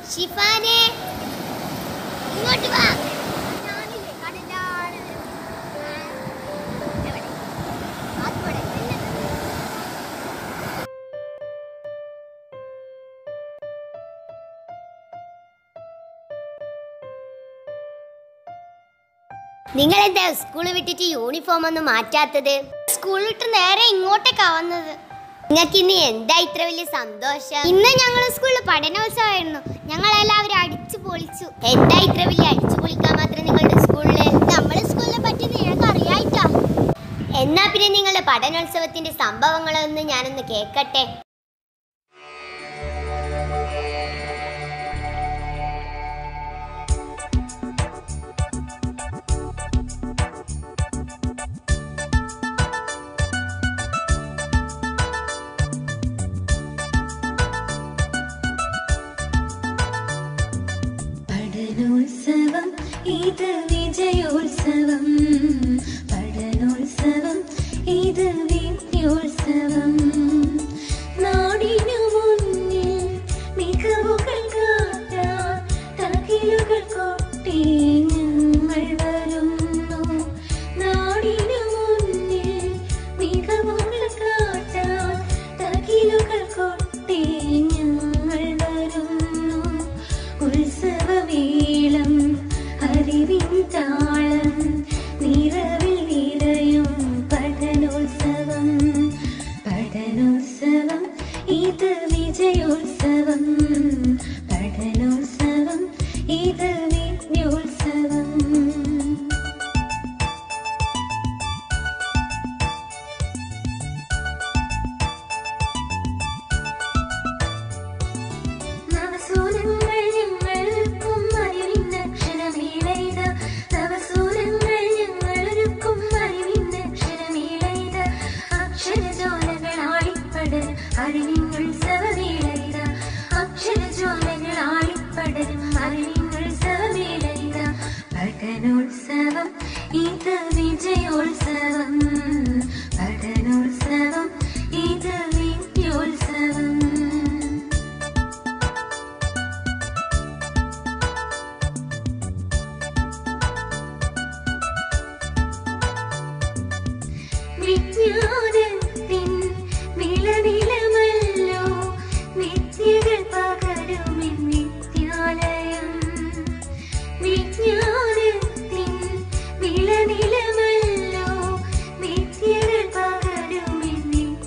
ഷിഫാനെ ഇങ്ങോട്ട് വാ ഞാനില്ലേ കടലിന്റെ ആഴം എവിടെ? അതുപോലെ തന്നെ. നിങ്ങൾ എന്താ സ്കൂൾ വിട്ടിട്ട് യൂണിഫോം ഒന്നും മാറ്റാത്തത് സ്കൂൾ വിട്ട് നേരെ ഇങ്ങോട്ടേക്കാ വന്നത് നിങ്ങൾക്ക് ഇന്ന് എന്താ ഇത്ര വലിയ സന്തോഷം ഇന്ന് ഞങ്ങൾ സ്കൂളിൽ പഠനോത്സവമായിരുന്നു ഞങ്ങൾ എല്ലാവരും അടിച്ചു പൊളിച്ചു എന്താ ഇത്ര വലിയ അടിച്ചു പൊളിക്കാൻ മാത്രം നിങ്ങളുടെ സ്കൂളില് നമ്മുടെ സ്കൂളിനെ പറ്റി നിങ്ങൾക്ക് അറിയായിട്ടാ എന്നാ പിന്നെ നിങ്ങളുടെ പഠനോത്സവത്തിന്റെ സംഭവങ്ങളൊന്ന് ഞാനൊന്ന് കേൾക്കട്ടെ പഠനോത്സവം ഇത് വിജയോത്സവം പഠനോത്സവം ഇത് വിദ്യോത്സവം നാടിനു മുന്നിൽ മികവുകൾ കാട്ടാൻ തകിലുകൾ കൊട്ടി ഞങ്ങൾ വരുന്നു നാടിനു മുന്നിൽ മികവുകൾ കാട്ടാൻ തകിലുകൾ കൊട്ടി ഞങ്ങൾ വരുന്നു ഉത്സവമേളം അറിവിൻ താളം നിറവിൽ നിറയും പഠനോത്സവം പഠനോത്സവം ഇത് വിജയോത്സവം പഠനോത്സവം ഇത് വിദ്യോത്സവം നവസൂരങ്ങൾ ഞങ്ങൾക്കും അറിവിന്നക്ഷരമേളയിത നവസൂരങ്ങൾ ഞങ്ങളൊരുക്കും അറിവിന്നക്ഷരമേളയിത അക്ഷരജോലകളാളിപ്പടരും അറിവിന്നുത്സവമേളയിത അക്ഷരജോലകളാളിപ്പടരും അറിവിന്നുത്സവമേളയിത പഠനോത്സവം ഇത് വിജയോത്സവം പഠനോത്സവം ഇത് വിദ്യോത്സവം വിജ്ഞാനത്തിൻ വിളനിലമല്ലോ വിദ്യകൾ പകരുമെൻ നിത്യാലയം വിജ്ഞാനത്തിൻ വിളനിലമല്ലോ വിദ്യകൾ പകരുമെൻ നിത്യാലയം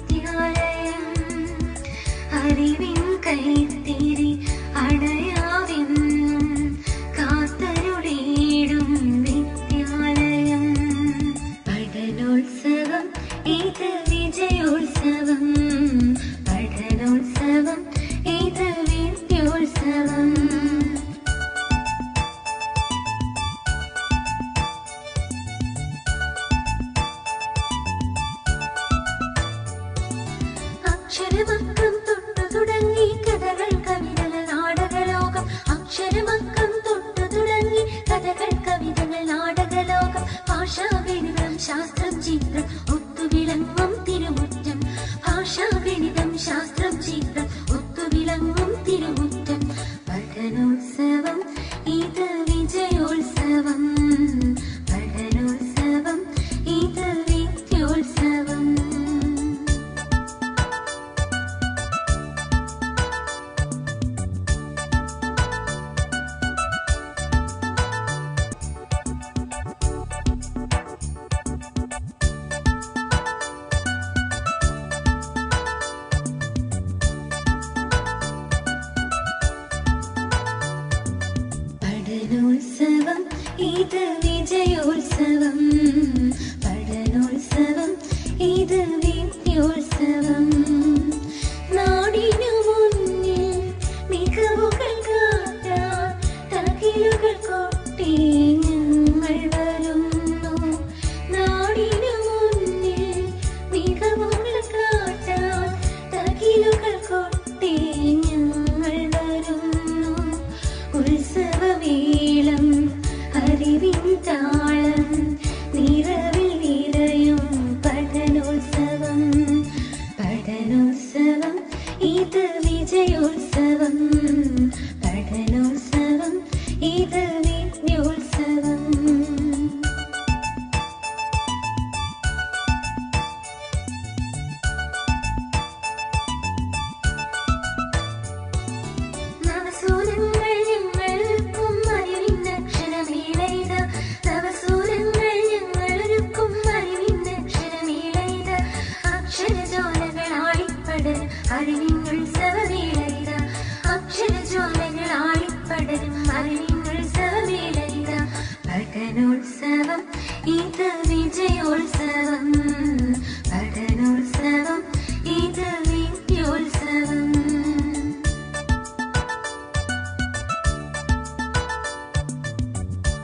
വിജയോത്സവം പഠനോത്സവം ഇത് വിദ്യോത്സവം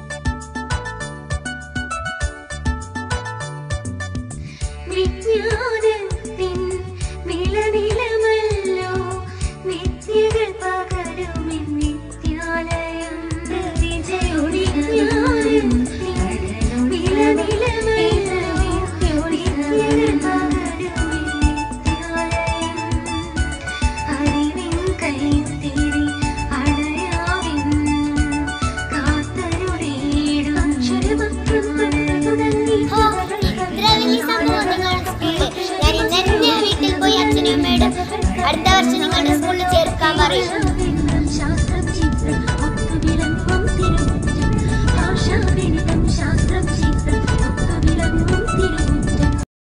വിജ്ഞാന